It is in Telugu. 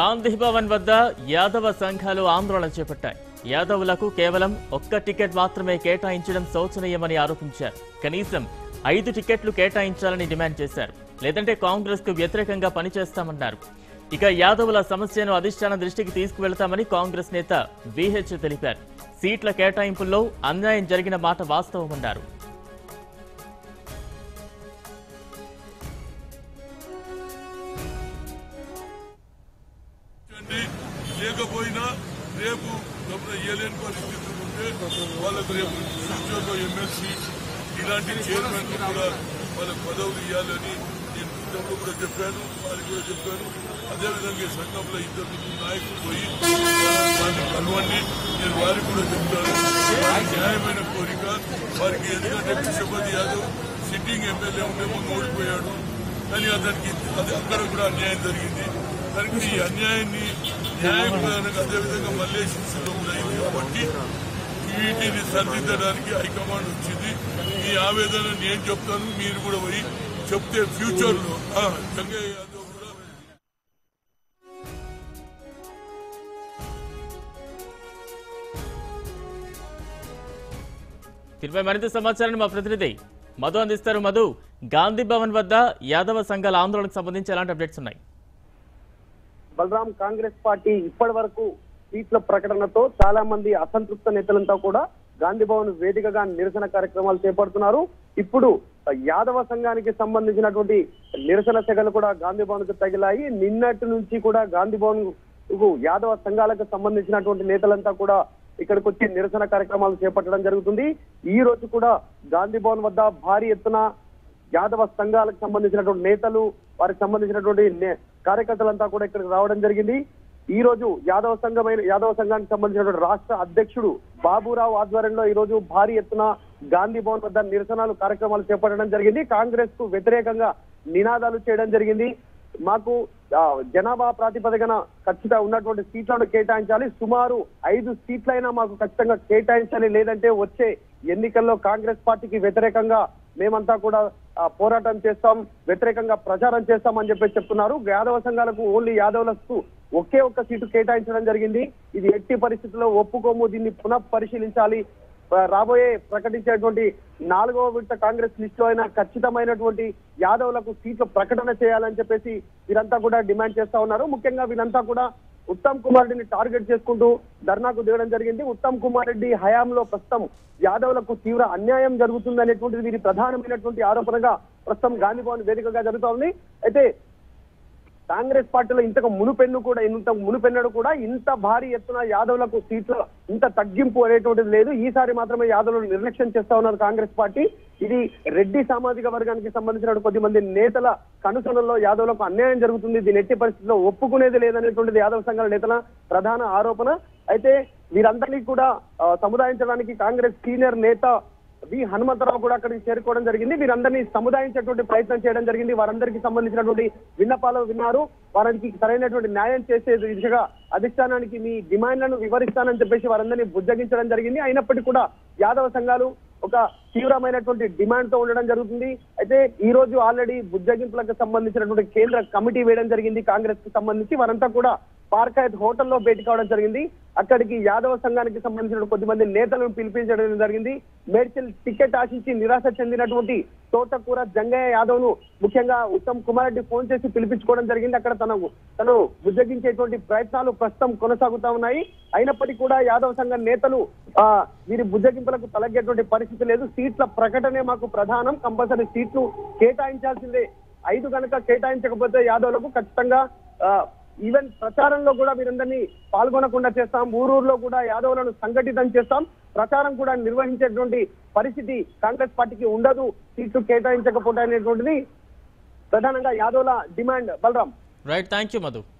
గాంధీ భవన్ వద్ద యాదవ సంఘాలు ఆందోళన చేపట్టాయి యాదవులకు కేవలం ఒక్క టికెట్ మాత్రమే కేటాయించడం శోచనీయమని ఆరోపించారు కనీసం ఐదు టికెట్లు కేటాయించాలని డిమాండ్ చేశారు లేదంటే కాంగ్రెస్ కు వ్యతిరేకంగా పనిచేస్తామన్నారు ఇక యాదవుల సమస్యను అధిష్టానం దృష్టికి తీసుకువెళతామని కాంగ్రెస్ నేత విహెచ్ తెలిపారు సీట్ల కేటాయింపుల్లో అన్యాయం జరిగిన మాట వాస్తవమన్నారు అండి లేకపోయినా రేపు గమన ఇయ్యలేని పరిస్థితులు ఉంటే వాళ్ళకు రేపు ఫ్యూచర్లో ఎమ్మెల్సీ ఇలాంటి చైర్మన్ కూడా వాళ్ళకు పదవులు ఇవ్వాలని నేను గతంలో కూడా చెప్పాను వారికి కూడా చెప్పాను అదేవిధంగా ఈ సంఘంలో ఇద్దరు ముగ్గురు నాయకులు పోయి వారిని కలవండి నేను వారికి కూడా చెప్తాను వారి న్యాయమైన కోరిక వారికి ఎందుకంటే కృష్ణపతి యాదవ్ సిట్టింగ్ ఎమ్మెల్యే ఉండే ముందు ఓడిపోయాడు కానీ అతనికి అది అక్కడ కూడా అన్యాయం జరిగింది కనుక ఈ అన్యాయాన్ని న్యాయం ప్రధానంగా అదేవిధంగా మల్లేశ్వరంలో కూడా అయింది కాబట్టి వీటిని సరిదిద్దడానికి హైకమాండ్ వచ్చింది ఈ ఆవేదన నేను చెప్తాను మీరు కూడా పోయి చెప్తే ఫ్యూచర్ లో ఆ, జంగయ్య యాదవ్ కూడా దీనిపై మరింత సమాచారాన్ని మా ప్రతినిధి మధు అందిస్తారు మధు గాంధీ భవన్ వద్ద యాదవ సంఘాల ఆందోళనకు సంబంధించి ఎలాంటి అప్డేట్స్ ఉన్నాయి బలరాం కాంగ్రెస్ పార్టీ ఇప్పటి వరకు సీట్ల ప్రకటనతో చాలా మంది అసంతృప్త నేతలంతా కూడా గాంధీ భవన్ వేదికగా నిరసన కార్యక్రమాలు చేపడుతున్నారు ఇప్పుడు యాదవ సంఘానికి సంబంధించినటువంటి నిరసన సెగలు కూడా గాంధీ భవన్ కు తగిలాయి నిన్నటి నుంచి కూడా గాంధీ భవన్ కు యాదవ సంఘాలకు సంబంధించినటువంటి నేతలంతా కూడా ఇక్కడికి వచ్చి నిరసన కార్యక్రమాలు చేపట్టడం జరుగుతుంది ఈ రోజు కూడా గాంధీ భవన్ వద్ద భారీ ఎత్తున యాదవ సంఘాలకు సంబంధించినటువంటి నేతలు వారికి సంబంధించినటువంటి నే- కార్యకర్తలంతా కూడా ఇక్కడికి రావడం జరిగింది ఈ రోజు యాదవ సంఘమైన యాదవ సంఘానికి సంబంధించినటువంటి రాష్ట్ర అధ్యక్షుడు బాబురావు ఆధ్వర్యంలో ఈ రోజు భారీ ఎత్తున గాంధీ భవన్ వద్ద నిరసనలు కార్యక్రమాలు చేపట్టడం జరిగింది కాంగ్రెస్ కు వ్యతిరేకంగా నినాదాలు చేయడం జరిగింది మాకు ఆ, జనాభా ప్రాతిపదికన ఖచ్చితంగా ఉన్నటువంటి సీట్లను కేటాయించాలి సుమారు ఐదు సీట్లైనా మాకు ఖచ్చితంగా కేటాయించాలి లేదంటే వచ్చే ఎన్నికల్లో కాంగ్రెస్ పార్టీకి వ్యతిరేకంగా మేమంతా కూడా ఆ, పోరాటం చేస్తాం వ్యతిరేకంగా ప్రచారం చేస్తాం అని చెప్పేసి చెప్తున్నారు యాదవ సంఘాలకు ఓన్లీ యాదవులకు ఒకే ఒక్క సీటు కేటాయించడం జరిగింది ఇది ఎట్టి పరిస్థితుల్లో ఒప్పుకోము దీన్ని పునః పరిశీలించాలి ఆ, రాబోయే ప్రకటించేటువంటి నాలుగవ విడత కాంగ్రెస్ లిస్టులో అయినా ఖచ్చితమైనటువంటి యాదవులకు సీట్లు ప్రకటన చేయాలని చెప్పేసి వీరంతా కూడా డిమాండ్ చేస్తా ఉన్నారు ముఖ్యంగా వీళ్ళంతా కూడా ఉత్తమ్ కుమార్ రెడ్డిని టార్గెట్ చేసుకుంటూ ధర్నాకు దిగడం జరిగింది ఉత్తమ్ కుమార్ రెడ్డి హయాంలో ప్రస్తుతం యాదవులకు తీవ్ర అన్యాయం జరుగుతుంది అనేటువంటిది వీరి ప్రధానమైనటువంటి ఆరోపణగా ప్రస్తుతం గాంధీ భవన్ వేదికగా జరుగుతా ఉంది అయితే కాంగ్రెస్ పార్టీలో ఇంతకు మునుపెన్ను కూడా ఇంత మునుపెన్నడు కూడా ఇంత భారీ ఎత్తున యాదవులకు సీట్ల ఇంత తగ్గింపు అనేటువంటిది లేదు ఈసారి మాత్రమే యాదవులను నిర్లక్ష్యం చేస్తా ఉన్నారు కాంగ్రెస్ పార్టీ ఇది రెడ్డి సామాజిక వర్గానికి సంబంధించిన కొద్ది మంది నేతల కనుసనల్లో యాదవులకు అన్యాయం జరుగుతుంది దీని ఎట్టి పరిస్థితుల్లో ఒప్పుకునేది లేదనేటువంటిది యాదవ సంఘాల నేతల ప్రధాన ఆరోపణ అయితే వీరందరినీ కూడా ఆ, సముదాయించడానికి కాంగ్రెస్ సీనియర్ నేత వి హనుమంతరావు కూడా అక్కడికి చేరుకోవడం జరిగింది వీరందరినీ సముదాయించేటువంటి ప్రయత్నం చేయడం జరిగింది వారందరికీ సంబంధించినటువంటి విన్నపాలు విన్నారు వారికి సరైనటువంటి న్యాయం చేసే దిశగా అధిష్టానానికి మీ డిమాండ్లను వివరిస్తానని చెప్పేసి వారందరినీ బుజ్జగించడం జరిగింది అయినప్పటికీ కూడా యాదవ సంఘాలు ఒక తీవ్రమైనటువంటి డిమాండ్ తో ఉండడం జరుగుతుంది అయితే ఈ రోజు ఆల్రెడీ బుజ్జగింపులకు సంబంధించినటువంటి కేంద్ర కమిటీ వేయడం జరిగింది కాంగ్రెస్ కి సంబంధించి వారంతా కూడా పార్కాయత్ హోటల్లో భేటీ కావడం జరిగింది అక్కడికి యాదవ సంఘానికి సంబంధించిన కొద్దిమంది నేతలను పిలిపించడం జరిగింది మేడ్చల్ టికెట్ ఆశించి నిరాశ చెందినటువంటి తోటకూర జంగయ్య యాదవ్ ను ముఖ్యంగా ఉత్తమ్ కుమార్ రెడ్డి ఫోన్ చేసి పిలిపించుకోవడం జరిగింది అక్కడ తనకు తను బుజ్జగించేటువంటి ప్రయత్నాలు ప్రస్తుతం కొనసాగుతా ఉన్నాయి అయినప్పటికీ కూడా యాదవ సంఘ నేతలు ఆ వీరి బుజ్జగింపులకు తలగేటువంటి పరిస్థితి లేదు సీట్ల ప్రకటనే మాకు ప్రధానం కంపల్సరీ సీట్లు కేటాయించాల్సిందే ఐదు కనుక కేటాయించకపోతే యాదవులకు ఖచ్చితంగా ఆ, ఈవెన్ ప్రచారంలో కూడా వీరందరినీ పాల్గొనకుండా చేస్తాం ఊరూరులో కూడా యాదవులను సంఘటితం చేస్తాం ప్రచారం కూడా నిర్వహించేటువంటి పరిస్థితి కాంగ్రెస్ పార్టీకి ఉండదు సీట్లు కేటాయించకపోతే అనేటువంటిది ప్రధానంగా యాదవుల demand Balaram right thank you Madhu